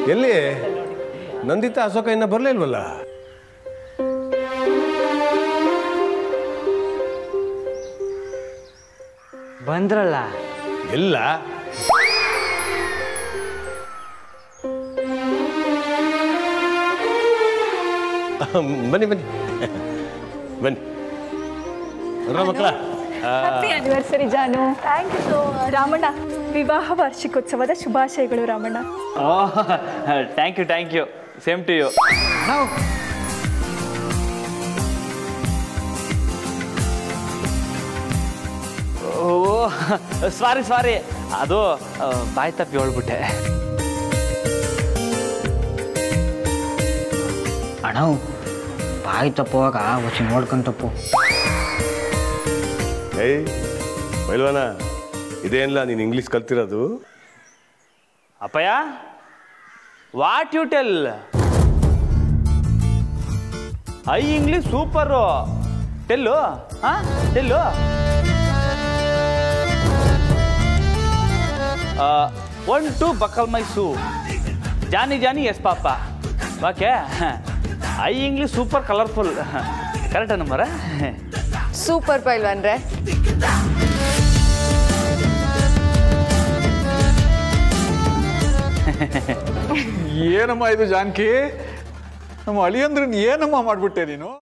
ಎಲ್ಲಿ ನಂದಿತಾ ಅಶೋಕ ಇನ್ನ ಬರಲೇ ಇಲ್ವಲ್ಲ ಬಂದ್ರಲ್ಲ ಎಲ್ಲ ಬನ್ನಿ ಬನ್ನಿ ಬನ್ನಿ ಬರ ಮಕ್ಕಳ happy anniversary Jaanu thank you so Ramanna ವಿವಾಹ ವಾರ್ಷಿಕೋತ್ಸವದ ಶುಭಾಶಯಗಳು Ramanna thank you thank you same to you ನಾವು ಓ ಸಾರಿ ಸಾರಿ ಅದು ಆ, ಬಾಯ್ ತಪ್ಪಿ ಹೇಳ್ಬಿಟ್ಟೆ ಅಣ್ಣ ಬಾಯಿ ತಪ್ಪುವಾಗ ಹೊಸಿ ನೋಡ್ಕೊಂಡು ತಪ್ಪು ಏಯ್ ಬೈಲ್ವಾನ ಇದೇನಿಲ್ಲ ನೀನು ಇಂಗ್ಲೀಷ್ ಕಲ್ತಿರೋದು ಅಪ್ಪಯ್ಯ what you tell I English super tell ಹಾ tell one two buckle my shoe Johnny Johnny yes papa okay I English super colourful ಕರೆಕ್ಟಾ ನಂಬರ ಸೂಪರ್ ಪೈಲ್ವಾನ್ರೆ ಏನಮ್ಮ ಇದು ಜಾನಕಿ ನಮ್ಮ ಅಳಿಯಂದ್ರನ್ನ ಏನಮ್ಮ ಮಾಡ್ಬಿಟ್ಟೆ ನೀನು